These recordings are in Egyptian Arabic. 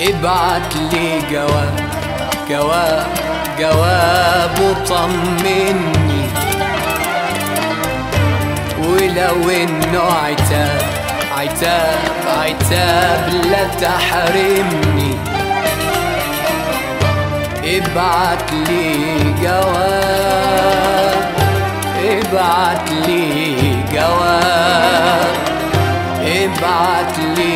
ابعت لي جواب جواب جواب وطمني ولو انه عتاب عتاب عتاب لا تحرمني ابعت لي جواب ابعت لي جواب ابعت لي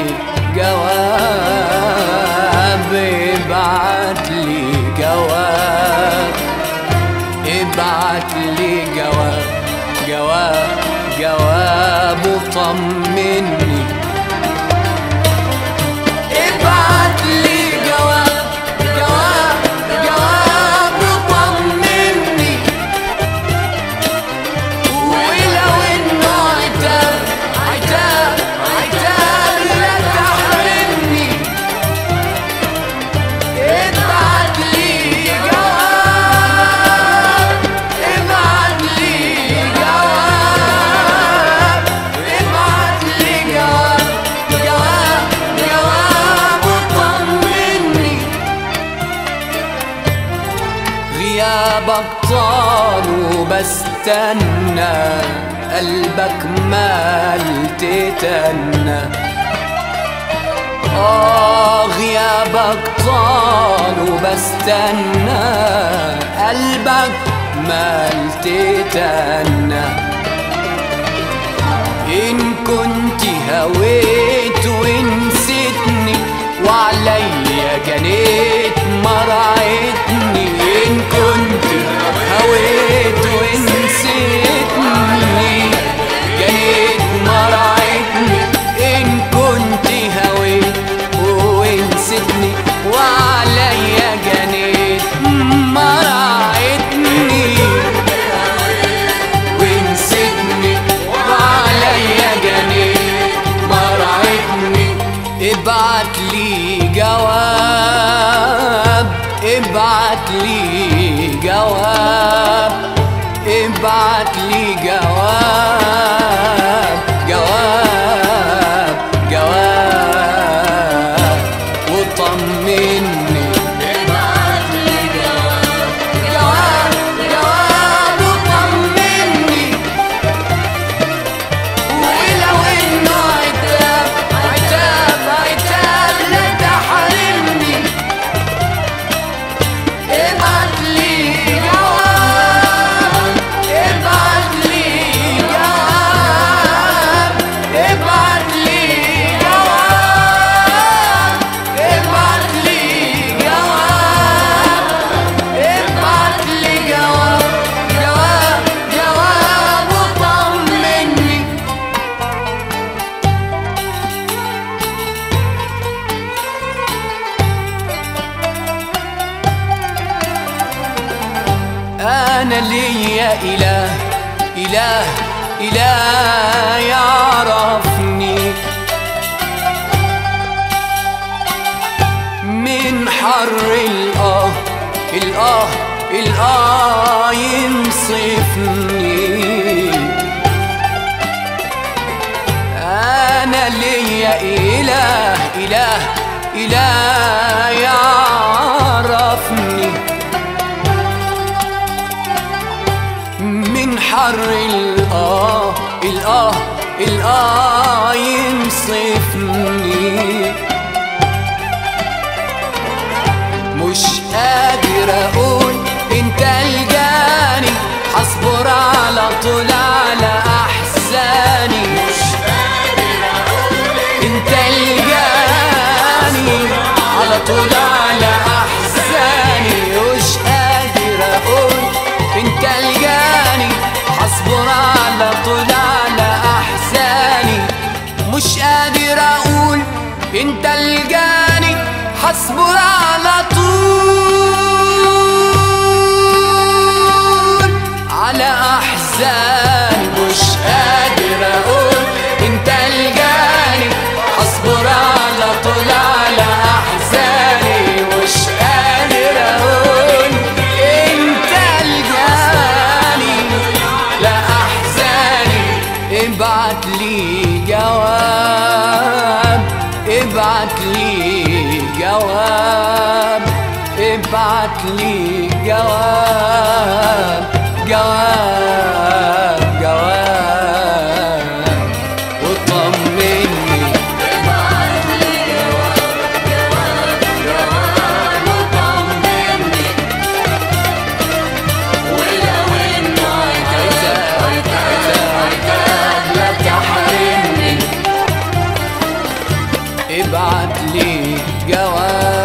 جواب ابعت لي جواب ابعت لي جواب جواب جواب وطمني ابعت لي جواب جواب جواب وطمني ولو انه عتاب عتاب عتاب لا تحرمني ابعت لي جواب ابعت لي جواب ابعت لي جواب جواب جواب وطمني غيابك طال وبستنى قلبك مال تتنى آه غيابك طال وبستنى قلبك مال تتنى إن كنت هويت ونسيتني وعليا جنيت مرعتني إن كنت هويت ونسيتني جنيت مرعتني إن كنت هويت ونسيتني وعليا جنيت مرعتني ونسيتني وعليا جنيت مرعتني ابعت لي جواب ابعت لي جواب ابعت لي جواب جواب جواب وطمني جواب جواب وطمني ولو انه عتاب عتاب عتاب لا تحرمني ابعت لي جواب ابعت لي جواب ابعت لي جواب ابعت لي جواب ابعت لي جواب جواب جواب وطمني أنا ليا إله إله إله يعرفني من حر الآه الآه الآه ينصفني أنا ليا إله إله إله يعرفني من حر الآه الآه الآه ينصفني مش قادر أقول أنت الجاني هصبر على طول على أحزاني مش انت الجاني على طول على احزاني مش قادر اقول انت الجاني هصبر على طول على احزاني مش قادر اقول انت الجاني هصبر على طول على احزاني مش قادر اقول انت الجاني اصبر على طول على احزاني مش قادر اقول انت الجاني لا احزاني ابعت لي جواب ابعت لي جواب ابعت لي جواب جواب جواب وطمني ابعت لي جواب جواب جواب وطمني ولو انه عتاب عتاب عتاب لا تحرمني ابعت لي جواب